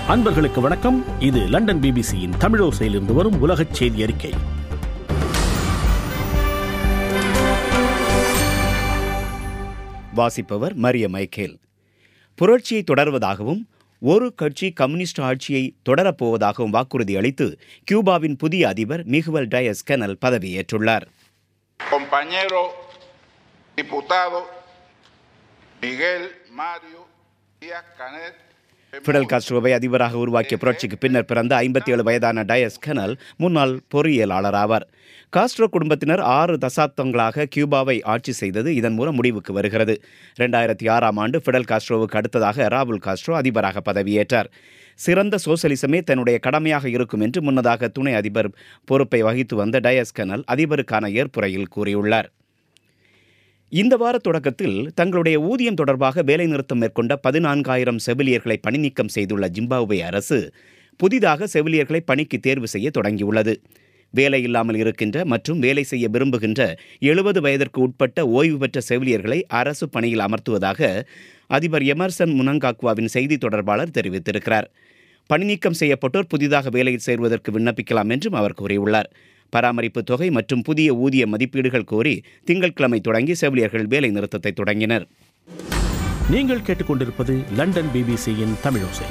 அன்பர்களுக்கு வணக்கம் இது லண்டன் பிபிசியின் தமிழோசையிலிருந்து வரும் உலகச் செய்தி அறிக்கை வாசிப்பவர் மரிய மைக்கேல் புரட்சியை தொடர்வதாகவும் ஒரு கட்சி கம்யூனிஸ்ட் ஆட்சியை தொடரப்போவதாகவும் வாக்குறுதி அளித்து கியூபாவின் புதிய அதிபர் மிகுவல் டயஸ் கெனல் பதவியேற்றுள்ளார் compañero diputado Miguel Mario Díaz Canel. Fidel காஸ்ட்ரோவை அதிபராக உருவாக்கிய புரட்சிக்கு பின்னர் பிறந்த ஐம்பத்தி ஏழு வயதான டயஸ் கெனல் முன்னாள் பொறியியலாளர் ஆவார் காஸ்ட்ரோ குடும்பத்தினர் ஆறு தசாப்தங்களாக கியூபாவை ஆட்சி செய்தது இதன் மூலம் முடிவுக்கு வருகிறது ரெண்டாயிரத்தி ஆறாம் ஆண்டு ஃபிடல் காஸ்ட்ரோவுக்கு அடுத்ததாக ராபுல் காஸ்ட்ரோ அதிபராக பதவியேற்றார் சிறந்த சோசலிசமே தன்னுடைய கடமையாக இருக்கும் என்று முன்னதாக துணை அதிபர் பொறுப்பை வகித்து வந்த டயஸ் கெனல் அதிபருக்கான ஏற்புரையில் கூறியுள்ளார் இந்த வார தொடக்கத்தில் தங்களுடைய ஊதியம் தொடர்பாக வேலைநிறுத்தம் மேற்கொண்ட பதினான்காயிரம் செவிலியர்களை பணிநீக்கம் செய்துள்ள ஜிம்பாப்வே அரசு புதிதாக செவிலியர்களை பணிக்கு தேர்வு செய்ய தொடங்கியுள்ளது வேலை இல்லாமல் இருக்கின்ற மற்றும் வேலை செய்ய விரும்புகின்ற எழுபது வயதிற்கு உட்பட்ட ஓய்வு பெற்ற செவிலியர்களை அரசு பணியில் அமர்த்துவதாக அதிபர் எமர்சன் முனங்காக்வாவின் செய்தி தொடர்பாளர் தெரிவித்திருக்கிறார் பணிநீக்கம் செய்யப்பட்டோர் புதிதாக வேலையில் சேர்வதற்கு விண்ணப்பிக்கலாம் என்றும் அவர் கூறியுள்ளார் பராமரிப்பு தொகை மற்றும் புதிய ஊதிய மதிப்பீடுகள் கோரி திங்கட்கிழமை தொடங்கி செவிலியர்கள் வேலை நிறுத்தத்தை தொடங்கினர் நீங்கள் கேட்டுக்கொண்டிருப்பது லண்டன் பிபிசியின் தமிழோசை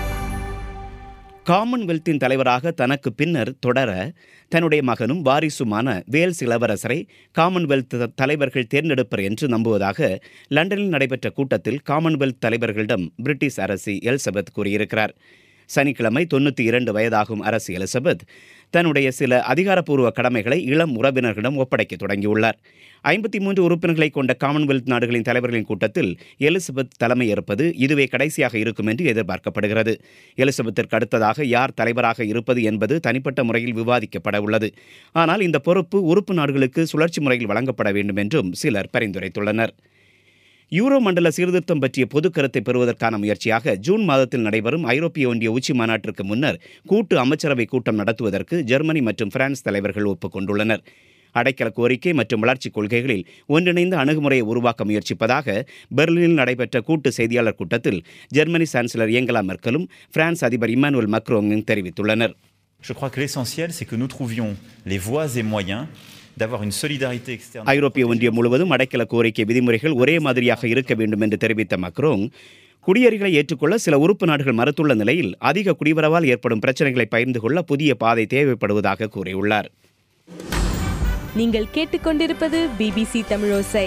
காமன்வெல்த்தின் தலைவராக தனக்கு பின்னர் தொடர தன்னுடைய மகனும் வாரிசுமான வேல்ஸ் இளவரசரை காமன்வெல்த் த- தலைவர்கள் தேர்ந்தெடுப்பர் என்று நம்புவதாக லண்டனில் நடைபெற்ற கூட்டத்தில் காமன்வெல்த் தலைவர்களிடம் பிரிட்டிஷ் அரசி எலிசபெத் கூறியிருக்கிறார் சனிக்கிழமை தொண்ணூற்றி இரண்டு வயதாகும் அரசி எலிசபெத் தன்னுடைய சில அதிகாரப்பூர்வ கடமைகளை இளம் உறவினர்களிடம் ஒப்படைக்க தொடங்கியுள்ளார் ஐம்பத்தி மூன்று உறுப்பினர்களை கொண்ட காமன்வெல்த் நாடுகளின் தலைவர்களின் கூட்டத்தில் எலிசபெத் தலைமையேற்பது இதுவே கடைசியாக இருக்கும் என்று எதிர்பார்க்கப்படுகிறது எலிசபெத்திற்கு அடுத்ததாக யார் தலைவராக இருப்பது என்பது தனிப்பட்ட முறையில் விவாதிக்கப்பட உள்ளது ஆனால் இந்த பொறுப்பு உறுப்பு நாடுகளுக்கு சுழற்சி முறையில் வழங்கப்பட வேண்டும் என்றும் சிலர் பரிந்துரைத்துள்ளனர் யூரோ மண்டல சீர்திருத்தம் பற்றிய பொது கருத்தை பெறுவதற்கான முயற்சியாக ஜூன் மாதத்தில் நடைபெறும் ஐரோப்பிய ஒன்றிய உச்சி மாநாட்டிற்கு முன்னர் கூட்டு அமைச்சரவை கூட்டம் நடத்துவதற்கு ஜெர்மனி மற்றும் பிரான்ஸ் தலைவர்கள் ஒப்புக்கொண்டுள்ளனர் அடைக்கல கோரிக்கை மற்றும் வளர்ச்சிக் கொள்கைகளில் ஒன்றிணைந்த அணுகுமுறையை உருவாக்க முயற்சிப்பதாக பெர்லினில் நடைபெற்ற கூட்டு செய்தியாளர் கூட்டத்தில் ஜெர்மனி சான்சலர் ஏங்கலா மெர்க்கலும் பிரான்ஸ் அதிபர் இம்மானுவல் மக்ரோங்கும் தெரிவித்துள்ளனர் Je crois que l'essentiel, c'est que nous trouvions les voies et moyens d'avoir une solidarité externe. ஐரோப்பிய ஒன்றியம் முழுவதும் அடைக்கல கோரிக்கை விதிமுறைகள் ஒரே மாதிரியாக இருக்க வேண்டும் என்று தெரிவித்த மக்ரோங் குடியேறிகளை ஏற்றுக்கொள்ள சில உறுப்பு நாடுகள் மறுத்துள்ள நிலையில் அதிக குடிவரவால் ஏற்படும் பிரச்சனைகளை பகிர்ந்து கொள்ள புதிய பாதை தேவைப்படுவதாக கூறியுள்ளார் நீங்கள் கேட்டுக்கொண்டிருப்பது பிபிசி தமிழோசை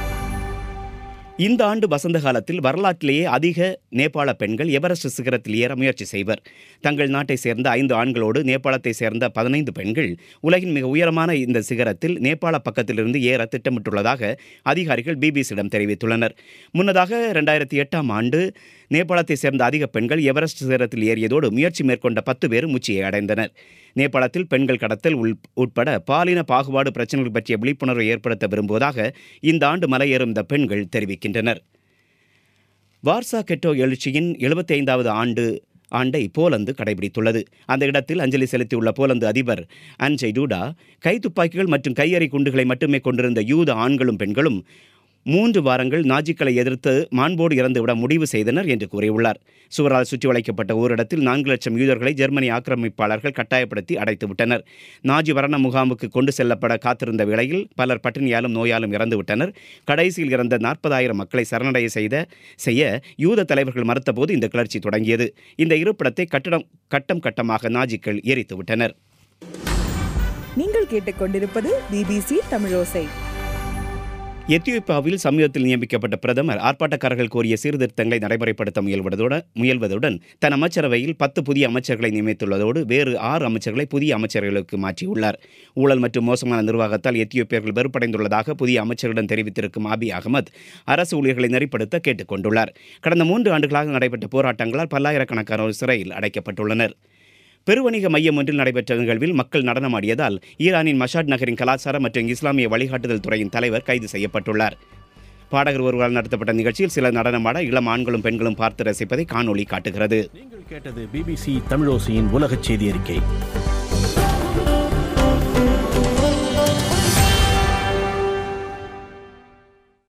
இந்த ஆண்டு வசந்த காலத்தில் வரலாற்றிலேயே அதிக நேபாள பெண்கள் எவரெஸ்ட் சிகரத்தில் ஏற முயற்சி செய்வர் தங்கள் நாட்டை சேர்ந்த ஐந்து ஆண்களோடு நேபாளத்தை சேர்ந்த பதினைந்து பெண்கள் உலகின் மிக உயரமான இந்த சிகரத்தில் நேபாள பக்கத்திலிருந்து ஏற திட்டமிட்டுள்ளதாக அதிகாரிகள் பிபிசியிடம் தெரிவித்துள்ளனர் முன்னதாக ரெண்டாயிரத்தி எட்டாம் ஆண்டு நேபாளத்தை சேர்ந்த அதிக பெண்கள் எவரெஸ்ட் சிகரத்தில் ஏறியதோடு முயற்சி மேற்கொண்ட பத்து பேரும் உச்சியை அடைந்தனர் நேபாளத்தில் பெண்கள் கடத்தல் உள் உட்பட பாலின பாகுபாடு பிரச்சனைகள் பற்றிய விழிப்புணர்வை ஏற்படுத்த விரும்புவதாக இந்த ஆண்டு மலையேறும் இந்த பெண்கள் தெரிவிக்கின்றனர் வார்சா கெட்டோ எழுச்சியின் எழுபத்தி ஐந்தாவது ஆண்டு ஆண்டை போலந்து கடைபிடித்துள்ளது அந்த இடத்தில் அஞ்சலி செலுத்தியுள்ள போலந்து அதிபர் அன்ஜெய் டூடா கைத்துப்பாக்கிகள் மற்றும் கையெறி குண்டுகளை மட்டுமே கொண்டிருந்த யூத ஆண்களும் பெண்களும் மூன்று வாரங்கள் நாஜிக்களை எதிர்த்து மாண்போடு இறந்துவிட முடிவு செய்தனர் என்று கூறியுள்ளார் சுவரால் சுற்றி வளைக்கப்பட்ட ஓரிடத்தில் நான்கு லட்சம் யூதர்களை ஜெர்மனி ஆக்கிரமிப்பாளர்கள் கட்டாயப்படுத்தி அடைத்து விட்டனர் நாஜி வரண முகாமுக்கு கொண்டு செல்லப்பட காத்திருந்த வேளையில் பலர் பட்டினியாலும் நோயாலும் இறந்துவிட்டனர் கடைசியில் இறந்த நாற்பதாயிரம் மக்களை சரணடைய செய்த செய்ய யூத தலைவர்கள் மறுத்தபோது இந்த கிளர்ச்சி தொடங்கியது இந்த இருப்பிடத்தை கட்டடம் கட்டம் கட்டமாக நாஜிக்கள் எரித்து விட்டனர் நீங்கள் கேட்டுக்கொண்டிருப்பது பிபிசி தமிழோசை எத்தியோப்பியாவில் சமீபத்தில் நியமிக்கப்பட்ட பிரதமர் ஆர்ப்பாட்டக்காரர்கள் கோரிய சீர்திருத்தங்களை நடைமுறைப்படுத்த முயல்வதுடன் முயல்வதுடன் தன் அமைச்சரவையில் பத்து புதிய அமைச்சர்களை நியமித்துள்ளதோடு வேறு ஆறு அமைச்சர்களை புதிய அமைச்சர்களுக்கு மாற்றியுள்ளார் ஊழல் மற்றும் மோசமான நிர்வாகத்தால் எத்தியோப்பியர்கள் வெறுப்படைந்துள்ளதாக புதிய அமைச்சரிடம் தெரிவித்திருக்கும் ஆபி அகமத் அரசு ஊழியர்களை நெறிப்படுத்த கேட்டுக் கொண்டுள்ளார் கடந்த மூன்று ஆண்டுகளாக நடைபெற்ற போராட்டங்களால் பல்லாயிரக்கணக்கானோர் சிறையில் அடைக்கப்பட்டுள்ளனர் பெருவணிக மையம் ஒன்றில் நடைபெற்ற நிகழ்வில் மக்கள் நடனமாடியதால் ஈரானின் மஷாட் நகரின் கலாச்சார மற்றும் இஸ்லாமிய வழிகாட்டுதல் துறையின் தலைவர் கைது செய்யப்பட்டுள்ளார் பாடகர் ஒருவரால் நடத்தப்பட்ட நிகழ்ச்சியில் சிலர் நடனமாட இளம் ஆண்களும் பெண்களும் பார்த்து ரசிப்பதை காணொளி காட்டுகிறது நீங்கள் கேட்டது பிபிசி தமிழோசையின் உலகச் செய்தி அறிக்கை